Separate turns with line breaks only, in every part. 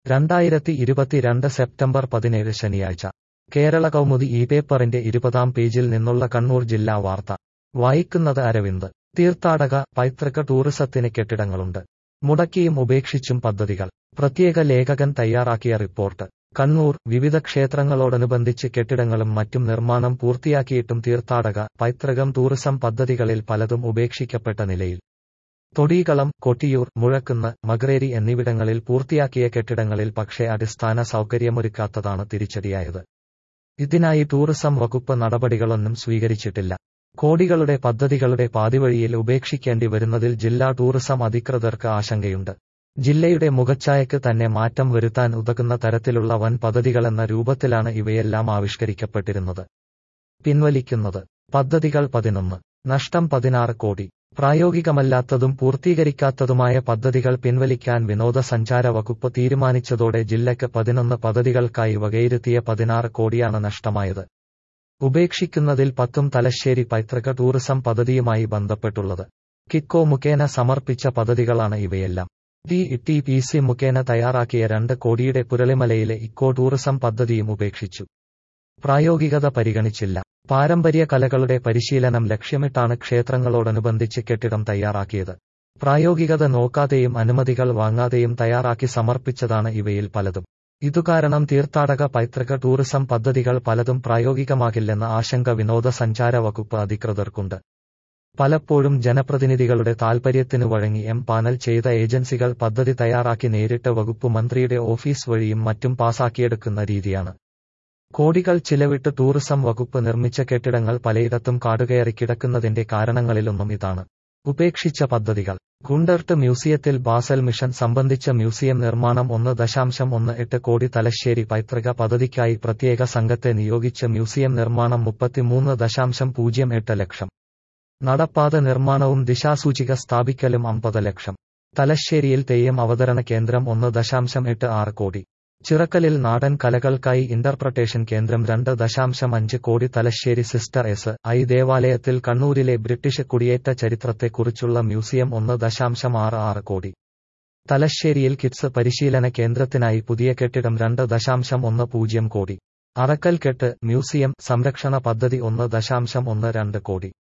രണ്ടായിരത്തി ഇരുപത്തിരണ്ട് സെപ്റ്റംബർ പതിനേഴ് ശനിയാഴ്ച കേരള കൗമുദി ഈ പേപ്പറിന്റെ ഇരുപതാം പേജിൽ നിന്നുള്ള കണ്ണൂർ ജില്ലാ വാർത്ത വായിക്കുന്നത് അരവിന്ദ് തീർത്ഥാടക പൈതൃക ടൂറിസത്തിന് കെട്ടിടങ്ങളുണ്ട് മുടക്കിയും ഉപേക്ഷിച്ചും പദ്ധതികൾ പ്രത്യേക ലേഖകൻ തയ്യാറാക്കിയ റിപ്പോർട്ട് കണ്ണൂർ വിവിധ ക്ഷേത്രങ്ങളോടനുബന്ധിച്ച് കെട്ടിടങ്ങളും മറ്റും നിർമ്മാണം പൂർത്തിയാക്കിയിട്ടും തീർത്ഥാടക പൈതൃകം ടൂറിസം പദ്ധതികളിൽ പലതും ഉപേക്ഷിക്കപ്പെട്ട നിലയിൽ തൊടീകളം കൊട്ടിയൂർ മുഴക്കുന്ന് മഗ്രേരി എന്നിവിടങ്ങളിൽ പൂർത്തിയാക്കിയ കെട്ടിടങ്ങളിൽ പക്ഷേ അടിസ്ഥാന സൗകര്യമൊരുക്കാത്തതാണ് തിരിച്ചടിയായത് ഇതിനായി ടൂറിസം വകുപ്പ് നടപടികളൊന്നും സ്വീകരിച്ചിട്ടില്ല കോടികളുടെ പദ്ധതികളുടെ പാതിവഴിയിൽ ഉപേക്ഷിക്കേണ്ടി വരുന്നതിൽ ജില്ലാ ടൂറിസം അധികൃതർക്ക് ആശങ്കയുണ്ട് ജില്ലയുടെ മുഖച്ഛായക്ക് തന്നെ മാറ്റം വരുത്താൻ ഉതകുന്ന തരത്തിലുള്ള വൻ പദ്ധതികളെന്ന രൂപത്തിലാണ് ഇവയെല്ലാം ആവിഷ്കരിക്കപ്പെട്ടിരുന്നത് പിൻവലിക്കുന്നത് പദ്ധതികൾ പതിനൊന്ന് നഷ്ടം പതിനാറ് കോടി പ്രായോഗികമല്ലാത്തതും പൂർത്തീകരിക്കാത്തതുമായ പദ്ധതികൾ പിൻവലിക്കാൻ വിനോദസഞ്ചാര വകുപ്പ് തീരുമാനിച്ചതോടെ ജില്ലയ്ക്ക് പതിനൊന്ന് പദ്ധതികൾക്കായി വകയിരുത്തിയ പതിനാറ് കോടിയാണ് നഷ്ടമായത് ഉപേക്ഷിക്കുന്നതിൽ പത്തും തലശ്ശേരി പൈതൃക ടൂറിസം പദ്ധതിയുമായി ബന്ധപ്പെട്ടുള്ളത് കിക്കോ മുഖേന സമർപ്പിച്ച പദ്ധതികളാണ് ഇവയെല്ലാം ഡി ടി പി സി മുഖേന തയ്യാറാക്കിയ രണ്ട് കോടിയുടെ പുരളിമലയിലെ ഇക്കോ ടൂറിസം പദ്ധതിയും ഉപേക്ഷിച്ചു പ്രായോഗികത പരിഗണിച്ചില്ല പാരമ്പര്യ കലകളുടെ പരിശീലനം ലക്ഷ്യമിട്ടാണ് ക്ഷേത്രങ്ങളോടനുബന്ധിച്ച് കെട്ടിടം തയ്യാറാക്കിയത് പ്രായോഗികത നോക്കാതെയും അനുമതികൾ വാങ്ങാതെയും തയ്യാറാക്കി സമർപ്പിച്ചതാണ് ഇവയിൽ പലതും ഇതുകാരണം തീർത്ഥാടക പൈതൃക ടൂറിസം പദ്ധതികൾ പലതും പ്രായോഗികമാകില്ലെന്ന ആശങ്ക വിനോദസഞ്ചാര വകുപ്പ് അധികൃതർക്കുണ്ട് പലപ്പോഴും ജനപ്രതിനിധികളുടെ താൽപര്യത്തിനു വഴങ്ങി എം പാനൽ ചെയ്ത ഏജൻസികൾ പദ്ധതി തയ്യാറാക്കി നേരിട്ട് വകുപ്പ് മന്ത്രിയുടെ ഓഫീസ് വഴിയും മറ്റും പാസാക്കിയെടുക്കുന്ന രീതിയാണ് കോടികൾ ചിലവിട്ട് ടൂറിസം വകുപ്പ് നിർമ്മിച്ച കെട്ടിടങ്ങൾ പലയിടത്തും കാടുകയറി കിടക്കുന്നതിന്റെ കാരണങ്ങളിലൊന്നും ഇതാണ് ഉപേക്ഷിച്ച പദ്ധതികൾ ഗുണ്ടർട്ട് മ്യൂസിയത്തിൽ ബാസൽ മിഷൻ സംബന്ധിച്ച മ്യൂസിയം നിർമ്മാണം ഒന്ന് ദശാംശം ഒന്ന് എട്ട് കോടി തലശ്ശേരി പൈതൃക പദ്ധതിക്കായി പ്രത്യേക സംഘത്തെ നിയോഗിച്ച മ്യൂസിയം നിർമ്മാണം മുപ്പത്തിമൂന്ന് ദശാംശം പൂജ്യം എട്ട് ലക്ഷം നടപ്പാത നിർമ്മാണവും ദിശാസൂചിക സ്ഥാപിക്കലും അമ്പത് ലക്ഷം തലശ്ശേരിയിൽ തെയ്യം അവതരണ കേന്ദ്രം ഒന്ന് ദശാംശം എട്ട് ആറ് കോടി ചിറക്കലിൽ നാടൻ കലകൾക്കായി ഇന്റർപ്രട്ടേഷൻ കേന്ദ്രം രണ്ട് ദശാംശം അഞ്ച് കോടി തലശ്ശേരി സിസ്റ്റർ എസ് ഐ ദേവാലയത്തിൽ കണ്ണൂരിലെ ബ്രിട്ടീഷ് കുടിയേറ്റ ചരിത്രത്തെക്കുറിച്ചുള്ള മ്യൂസിയം ഒന്ന് ദശാംശം ആറ് ആറ് കോടി തലശ്ശേരിയിൽ കിഡ്സ് പരിശീലന കേന്ദ്രത്തിനായി പുതിയ കെട്ടിടം രണ്ട് ദശാംശം ഒന്ന് പൂജ്യം കോടി അറക്കൽ കെട്ട് മ്യൂസിയം സംരക്ഷണ പദ്ധതി ഒന്ന് ദശാംശം ഒന്ന് രണ്ട് കോടി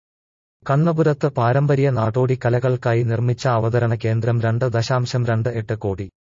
കണ്ണപുരത്ത് പാരമ്പര്യ നാടോടി കലകൾക്കായി നിർമ്മിച്ച അവതരണ കേന്ദ്രം രണ്ട് ദശാംശം രണ്ട് എട്ട് കോടി